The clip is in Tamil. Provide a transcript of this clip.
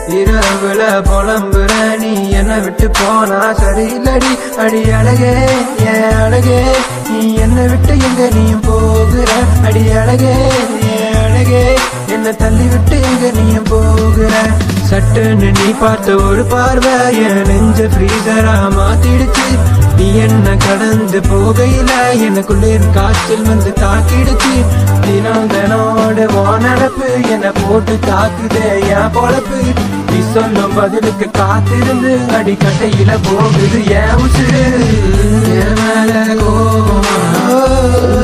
இரவுல புலம்புற நீ என்ன விட்டு போனா சரியில்லடி அடி அழகே ஏன் அழகே நீ என்ன விட்டு எங்க நீயும் போகிற அடி அழகே ஏன் அழகே என்ன தள்ளி விட்டு எங்க நீயும் போகிற சட்டுன்னு நீ பார்த்த ஒரு பார்வை என் நெஞ்ச ஃப்ரீசரா மாத்திடுச்சு நீ என்ன கடந்து போகையில எனக்குள்ளேர் காய்ச்சல் வந்து தாக்கிடுச்சு தினம் தினோட நடப்பு என்ன போட்டு தாக்குதே என் பொழப்பு நீ சொல்லும் பதிலுக்கு காத்திருந்து அடிக்கட்டையில போகுது என் உசுறு என் மேல கோவமா